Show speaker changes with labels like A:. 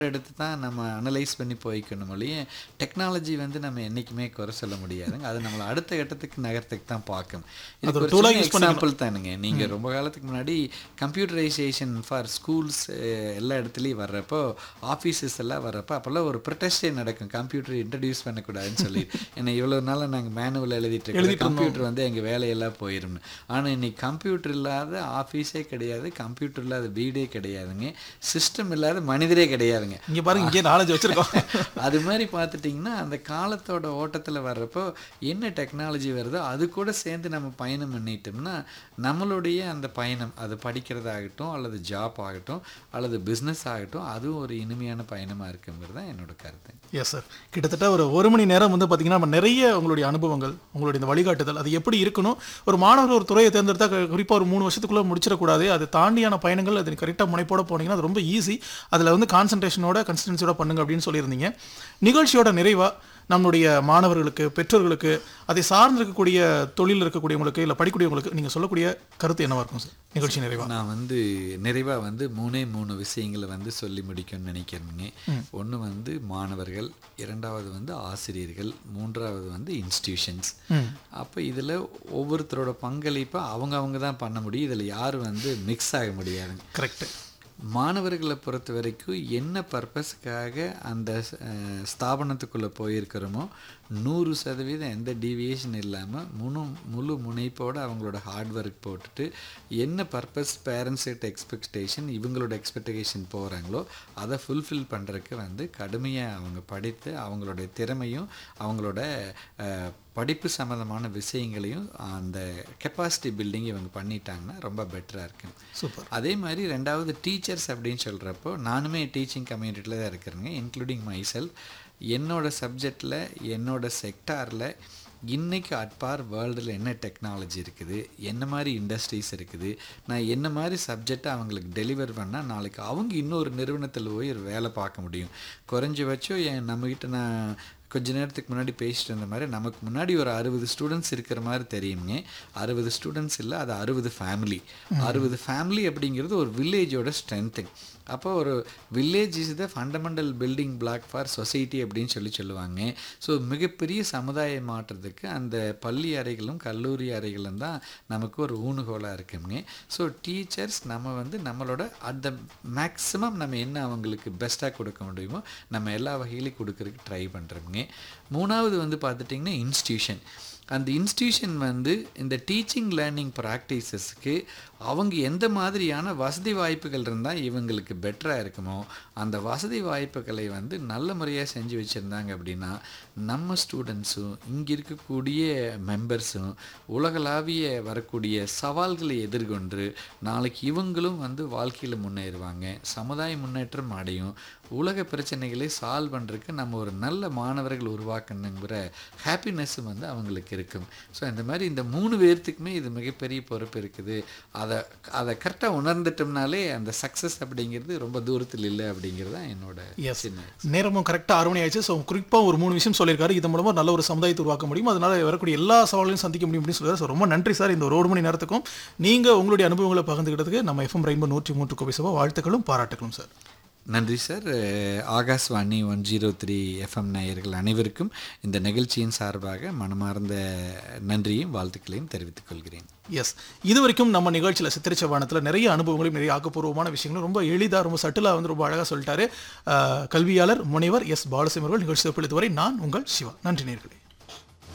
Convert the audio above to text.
A: எடுத்து தான் நம்ம அனலைஸ் பண்ணி போய்க்கணும் ஒழிய டெக்னாலஜி வந்து நம்ம என்றைக்குமே குறை சொல்ல முடியாதுங்க அது நம்மளை அடுத்த கட்டத்துக்கு நகரத்துக்கு தான் பார்க்கும்
B: அது ஒரு
A: இதுக்கு
B: tool ஆ
A: ஒரு
B: use பண்ணிக்கலாம்.
A: எக்ஸாம்பிள் தானுங்க நீங்கள் ரொம்ப காலத்துக்கு முன்னாடி கம்ப்யூட்டரைசேஷன் ஃபார் ஸ்கூல்ஸ் எல்லா இடத்துலையும் வர்றப்போ ஆஃபீஸஸ் எல்லாம் வர்றப்போ அப்போல்லாம் ஒரு ப்ரொட்டஸ்டே நடக்கும் கம்ப்யூட்டர் இன்ட்ரடியூஸ் பண்ணக்கூடாதுன்னு சொல்லி ஏன்னா இவ்வளோ நாளாக நாங்கள் மேனுவல் எழுதிட்டு இருக்கோம் கம்ப்யூட்டர் வந்து எங்கள் வேலையெல்லாம் போயிடும் ஆனால் இன்னைக்கு கம்ப்யூட்டர் இல்லாத ஆஃபீஸே கிடையாது கம்ப்யூட்டர் இல்லாத வீடே கிடையாதுங்க சிஸ்டம் இல்லாத மனிதரே கிடையாதுங்க
B: இங்க பாருங்க இங்கே நாலேஜ் வச்சிருக்கோம்
A: அது மாதிரி பார்த்துட்டிங்கன்னா அந்த காலத்தோட ஓட்டத்தில் வர்றப்போ என்ன டெக்னாலஜி வருதோ அது கூட சேர்ந்து நம்ம பயணம் பண்ணிட்டோம்னா நம்மளுடைய அந்த பயணம் அது படிக்கிறதாகட்டும் அல்லது ஜாப் ஆகட்டும் அல்லது பிஸ்னஸ் ஆகட்டும் அதுவும் ஒரு இனிமையான பயணமாக இருக்குங்கிறது தான் என்னோட கருத்து
B: எஸ் சார் கிட்டத்தட்ட ஒரு ஒரு மணி நேரம் வந்து பார்த்தீங்கன்னா நம்ம நிறைய உங்களுடைய அனுபவங்கள் உங்களுடைய இந்த வழிகாட்டுதல் அது எப்படி இருக்கணும் ஒரு மாணவர் ஒரு துறையை தேர்ந்தெடுத்தா குறிப்பாக ஒரு மூணு வருஷத்துக்குள்ளே முடிச்சிடக்கூடாது அது தாண்டியான பயணங்கள் அது கரெக்டாக முனைப்போட போனீங்கன்னா அது ரொம்ப ஈஸி அதில் வந்து கான்சன்ட்ரேஷனோட கன்சிஸ்டன்சியோட பண்ணுங்க அப்படின்னு சொல்லியிருந்தீங்க நிகழ்ச்சியோட நிறைவாக நம்மளுடைய மாணவர்களுக்கு பெற்றோர்களுக்கு அதை சார்ந்து இருக்கக்கூடிய தொழில் இருக்கக்கூடியவங்களுக்கு இல்லை படிக்கக்கூடியவங்களுக்கு நீங்கள் சொல்லக்கூடிய கருத்து என்னவா இருக்கும் சார் நிகழ்ச்சி நிறைவா
A: நான் வந்து நிறைவாக வந்து மூணே மூணு விஷயங்களை வந்து சொல்லி முடிக்கணும்னு நினைக்கிறேங்க ஒன்று வந்து மாணவர்கள் இரண்டாவது வந்து ஆசிரியர்கள் மூன்றாவது வந்து இன்ஸ்டிடியூஷன்ஸ் அப்போ இதில் ஒவ்வொருத்தரோட பங்களிப்பை அவங்க அவங்க தான் பண்ண முடியும் இதில் யாரும் வந்து மிக்ஸ் ஆக முடியாதுங்க
B: கரெக்ட்
A: மாணவர்களை பொறுத்த வரைக்கும் என்ன பர்பஸ்க்காக அந்த அஹ், ஸ்தாபனத்துக்குள்ளே போயிருக்கிறோமோ நூறு சதவீதம் எந்த டீவியேஷன் இல்லாமல் முழு முழு முனைப்போடு அவங்களோட ஹார்ட் ஒர்க் போட்டுட்டு என்ன பர்பஸ் பேரண்ட்ஸ்கிட்ட எக்ஸ்பெக்டேஷன் இவங்களோட எக்ஸ்பெக்டேஷன் போகிறாங்களோ அதை ஃபுல்ஃபில் பண்ணுறதுக்கு வந்து கடுமையாக அவங்க படித்து அவங்களுடைய திறமையும் அவங்களோட அஹ், படிப்பு சம்மந்தமான விஷயங்களையும் அந்த கெப்பாசிட்டி பில்டிங் இவங்க பண்ணிட்டாங்கன்னா ரொம்ப பெட்டராக இருக்கும்
B: சூப்பர்
A: அதே மாதிரி ரெண்டாவது டீச்சர்ஸ் அப்படின்னு சொல்கிறப்போ நானுமே டீச்சிங் கம்யூனிட்டியில் தான் இருக்கிறேங்க இன்க்ளூடிங் மைசெல் என்னோட சப்ஜெக்டில் என்னோட செக்டாரில் இன்னைக்கு அட்பார் வேர்ல்டில் என்ன டெக்னாலஜி இருக்குது என்ன மாதிரி இண்டஸ்ட்ரீஸ் இருக்குது நான் என்ன மாதிரி சப்ஜெக்டை அவங்களுக்கு டெலிவர் பண்ணால் நாளைக்கு அவங்க இன்னொரு நிறுவனத்தில் போய் ஒரு வேலை பார்க்க முடியும் குறைஞ்சபட்சம் என் நம்மக்கிட்ட நான் கொஞ்ச நேரத்துக்கு முன்னாடி பேசிட்டு இருந்த மாதிரி நமக்கு முன்னாடி ஒரு அறுபது ஸ்டூடெண்ட்ஸ் இருக்கிற மாதிரி தெரியுங்க அறுபது ஸ்டூடெண்ட்ஸ் இல்லை அது அறுபது ஃபேமிலி அறுபது ஃபேமிலி அப்படிங்கிறது ஒரு வில்லேஜோட ஸ்ட்ரென்த்திங் அப்போ ஒரு village is the fundamental building block for society அப்படின்னு சொல்லி சொல்லுவாங்க ஸோ மிகப்பெரிய சமுதாய மாற்றத்துக்கு அந்த பள்ளி அறைகளும் கல்லூரி அறைகளும் தான் நமக்கு ஒரு ஊணுகோலாக இருக்குங்க ஸோ டீச்சர்ஸ் நம்ம வந்து நம்மளோட அட் த மேக்ஸிமம் நம்ம என்ன அவங்களுக்கு பெஸ்ட்டாக கொடுக்க முடியுமோ நம்ம எல்லா வகையிலையும் கொடுக்கறதுக்கு ட்ரை பண்ணுறோங்க மூணாவது வந்து பார்த்துட்டிங்கன்னா இன்ஸ்டியூஷன் அந்த இன்ஸ்டியூஷன் வந்து இந்த டீச்சிங் லேர்னிங் ப்ராக்டிசஸ்க்கு அவங்க எந்த மாதிரியான வசதி வாய்ப்புகள் இருந்தால் இவங்களுக்கு பெட்டராக இருக்குமோ அந்த வசதி வாய்ப்புகளை வந்து நல்ல முறையாக செஞ்சு வச்சுருந்தாங்க அப்படின்னா நம்ம ஸ்டூடெண்ட்ஸும் இங்கே இருக்கக்கூடிய மெம்பர்ஸும் உலகளாவிய வரக்கூடிய சவால்களை எதிர்கொண்டு நாளைக்கு இவங்களும் வந்து வாழ்க்கையில் முன்னேறுவாங்க சமுதாய முன்னேற்றம் அடையும் உலக பிரச்சனைகளை சால்வ் பண்ணுறதுக்கு நம்ம ஒரு நல்ல மாணவர்கள் உருவாக்கணுங்கிற ஹாப்பினஸ்ஸும் வந்து அவங்களுக்கு இருக்கும் ஸோ இந்த மாதிரி இந்த மூணு பேர்த்துக்குமே இது மிகப்பெரிய பொறுப்பு இருக்குது அதை அதை கரெக்டாக உணர்ந்துட்டோம்னாலே அந்த சக்ஸஸ் அப்படிங்கிறது ரொம்ப தூரத்தில் இல்லை அப்படிங்கிறது தான் என்னோட
B: எஸ்
A: சின்ன
B: நேரமும் கரெக்டாக ஆறு மணி ஆயிடுச்சு ஸோ குறிப்பாக ஒரு மூணு விஷயம் சொல்லியிருக்காரு இது மூலமாக நல்ல ஒரு சமுதாயத்தை உருவாக்க முடியும் அதனால வரக்கூடிய எல்லா சவால்களையும் சந்திக்க முடியும் அப்படின்னு சொல்லுவார் ஸோ ரொம்ப நன்றி சார் இந்த ஒரு ஒரு மணி நேரத்துக்கும் நீங்கள் உங்களுடைய அனுபவங்களை பகிர்ந்துக்கிட்டதுக்கு நம்ம எஃப்எம் ரெயின்போ நூற்றி மூன்று கோபி சபா வாழ்த்துக்களும் பாராட்டுகளும் சார்
A: நன்றி சார் அஹ், Akashvani one zero three FM நேயர்கள் அனைவருக்கும் இந்த நிகழ்ச்சியின் சார்பாக மனமார்ந்த நன்றியும் வாழ்த்துக்களையும் தெரிவித்துக் கொள்கிறேன்
B: எஸ் இது வரைக்கும் நம்ம நிகழ்ச்சியில் சித்திரிச்ச வானத்தில் நிறைய அனுபவங்களையும் நிறைய ஆக்கப்பூர்வமான விஷயங்களும் ரொம்ப எளிதாக ரொம்ப சட்டிலாக வந்து ரொம்ப அழகாக சொல்லிட்டாரு அஹ், கல்வியாளர் முனைவர் எஸ் பாலசிங் அவர்கள் நிகழ்ச்சி இதுவரை நான் உங்கள் சிவா நன்றி நேர்களே